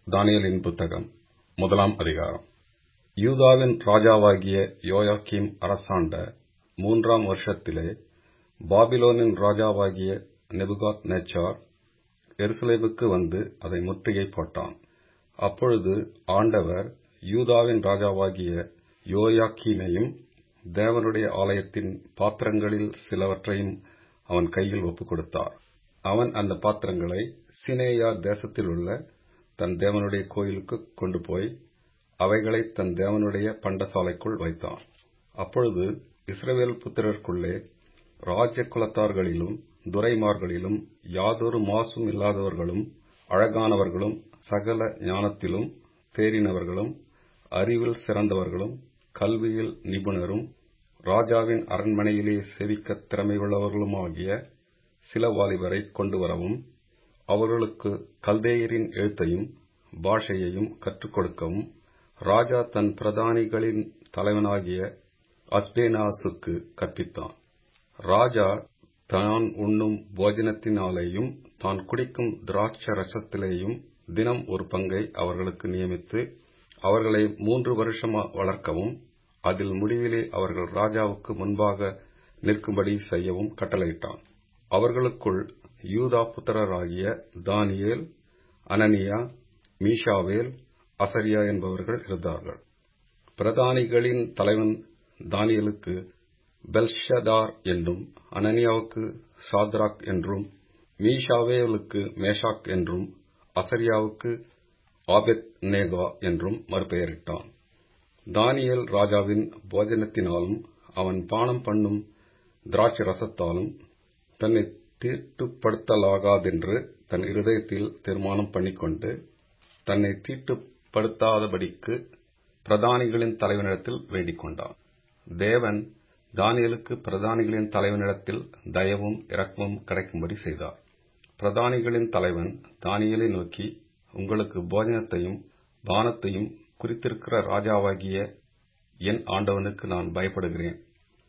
தானியேலின் புத்தகம் முதலாம் அதிகாரம் யூதாவின் ராஜாவாகிய யோயாக்கீம் அரசாண்ட மூன்றாம் வருஷத்திலே பாபிலோனின் ராஜாவாகிய நேபுகாத்நேச்சார் எருசலேமுக்கு வந்து அதை முற்றுகை போட்டான் அப்பொழுது ஆண்டவர் யூதாவின் ராஜாவாகிய யோயாக்கீமையும் தேவனுடைய ஆலயத்தின் பாத்திரங்களில் சிலவற்றையும் அவன் கையில் ஒப்புக் கொடுத்தார் அவன் அந்த பாத்திரங்களை சினேயா தேசத்திலுள்ள தன் தேவனுடைய கோயிலுக்குக் கொண்டு போய் அவைகளை தன் தேவனுடைய பண்டசாலைக்குள் வைத்தான் அப்பொழுது இஸ்ரவேல் புத்திரருக்குள்ளே ராஜ குலத்தார்களிலும் துரைமார்களிலும் யாதொரு மாசும் இல்லாதவர்களும் அழகானவர்களும் சகல ஞானத்திலும் தேறினவர்களும் அறிவில் சிறந்தவர்களும் கல்வியில் நிபுணரும் ராஜாவின் அரண்மனையிலே செவிக்கத் திறமையுள்ளவர்களுமாகிய சில வாலிபரை கொண்டு வரவும் அவர்களுக்கு கல்தேயரின் எழுத்தையும் பாஷையையும் கற்றுக் கொடுக்கவும் ராஜா தன் பிரதானிகளின் தலைவனாகிய அஸ்பேனாசுக்கு கற்பித்தான் ராஜா தான் உண்ணும் போஜனத்தினாலேயும் தான் குடிக்கும் திராட்ச ரசத்திலேயும் தினம் ஒரு பங்கை அவர்களுக்கு நியமித்து அவர்களை மூன்று வருஷமா வளர்க்கவும் அதில் முடிவிலே அவர்கள் ராஜாவுக்கு முன்பாக நிற்கும்படி செய்யவும் கட்டளையிட்டான் அவர்களுக்குள் யூதா புத்திரராகிய தானியேல் அனனியா மீஷாவேல் அசரியா என்பவர்கள் இருந்தார்கள் பிரதானிகளின் தலைவன் தானியலுக்கு பெல்ஷதார் என்றும் அனனியாவுக்கு சாத்ராக் என்றும் மீஷாவேலுக்கு மேஷாக் என்றும் அசரியாவுக்கு ஆபெத் நேகா என்றும் மறுபெயரிட்டான் தானியல் ராஜாவின் போஜனத்தினாலும் அவன் பானம் பண்ணும் திராட்சை ரசத்தாலும் தன்னை தீட்டுப்படுத்தலாகாதென்று தன் இருதயத்தில் தீர்மானம் பண்ணிக்கொண்டு தன்னை தீட்டுப்படுத்தாதபடிக்கு பிரதானிகளின் தலைவனிடத்தில் வேண்டிக் கொண்டான் தேவன் தானியலுக்கு பிரதானிகளின் தலைவனிடத்தில் தயவும் இரக்கமும் கிடைக்கும்படி செய்தார் பிரதானிகளின் தலைவன் தானியலை நோக்கி உங்களுக்கு போஜனத்தையும் பானத்தையும் குறித்திருக்கிற ராஜாவாகிய என் ஆண்டவனுக்கு நான் பயப்படுகிறேன்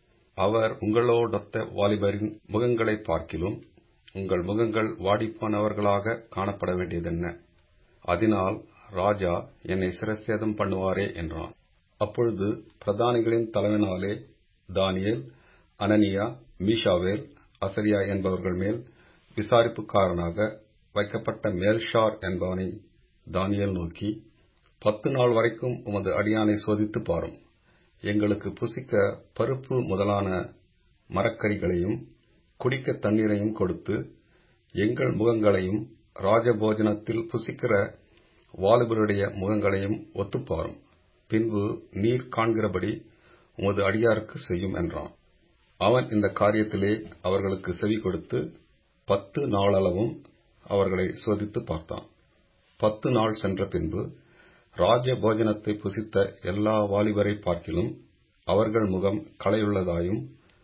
அவர் உங்களோடொத்த வாலிபரின் முகங்களை பார்க்கிலும் உங்கள் முகங்கள் வாடிப்போனவர்களாக காணப்பட வேண்டியதென்ன அதனால் ராஜா என்னை சிரசேதம் பண்ணுவாரே என்றான் அப்பொழுது பிரதானிகளின் தலைவனாலே தானியேல் அனனியா மீஷாவேல் அசரியா என்பவர்கள் மேல் விசாரிப்புக்காரனாக வைக்கப்பட்ட மேல்ஷார் என்பவனை தானியல் நோக்கி பத்து நாள் வரைக்கும் உமது அடியானை சோதித்து பாரும் எங்களுக்கு புசிக்க பருப்பு முதலான மரக்கறிகளையும் குடிக்க தண்ணீரையும் கொடுத்து எங்கள் முகங்களையும் ராஜபோஜனத்தில் புசிக்கிற வாலிபருடைய முகங்களையும் ஒத்துப்பாரும் பின்பு நீர் காண்கிறபடி உமது அடியாருக்கு செய்யும் என்றான் அவன் இந்த காரியத்திலே அவர்களுக்கு செவி கொடுத்து பத்து நாளளவும் அவர்களை சோதித்து பார்த்தான் பத்து நாள் சென்ற பின்பு ராஜ போஜனத்தை புசித்த எல்லா வாலிபரை பார்க்கிலும் அவர்கள் முகம் களையுள்ளதாயும்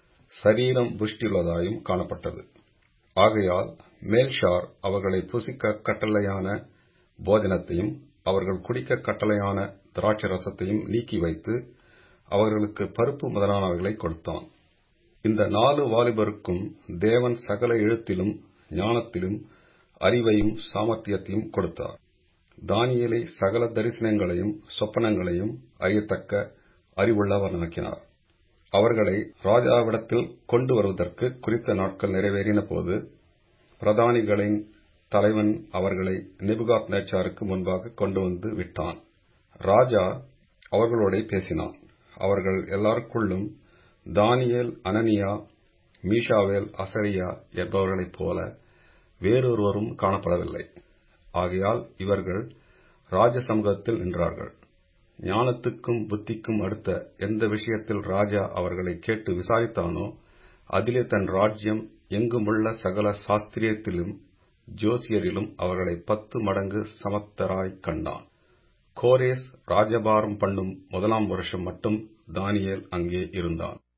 சரீரம் புஷ்டியுள்ளதாயும் காணப்பட்டது ஆகையால் மேல்ஷார் அவர்களை புசிக்க கட்டளையான போஜனத்தையும் அவர்கள் குடிக்க கட்டளையான திராட்சை ரசத்தையும் நீக்கி வைத்து அவர்களுக்கு பருப்பு முதலானவைகளை கொடுத்தான் இந்த நாலு வாலிபருக்கும் தேவன் சகல எழுத்திலும் ஞானத்திலும் அறிவையும் சாமர்த்தியத்தையும் கொடுத்தார் தானியலை சகல தரிசனங்களையும் சொப்பனங்களையும் அறியத்தக்க அறிவுள்ளவனாக்கினார் அவர்களை ராஜாவிடத்தில் கொண்டு வருவதற்கு குறித்த நாட்கள் நிறைவேறின போது பிரதானிகளின் தலைவன் அவர்களை நெபுகாத் நேச்சாருக்கு முன்பாக கொண்டு வந்து விட்டான் ராஜா அவர்களோட பேசினான் அவர்கள் எல்லாருக்குள்ளும் தானியேல் அனனியா மீஷாவேல் அசரியா என்பவர்களைப் போல வேறொருவரும் காணப்படவில்லை ஆகையால் இவர்கள் ராஜ சமூகத்தில் நின்றார்கள் ஞானத்துக்கும் புத்திக்கும் அடுத்த எந்த விஷயத்தில் ராஜா அவர்களை கேட்டு விசாரித்தானோ அதிலே தன் ராஜ்யம் எங்குமுள்ள சகல சாஸ்திரியத்திலும் ஜோசியரிலும் அவர்களை பத்து மடங்கு சமத்தராய் கண்டான் கோரேஸ் ராஜபாரம் பண்ணும் முதலாம் வருஷம் மட்டும் தானியேல் அங்கே இருந்தான்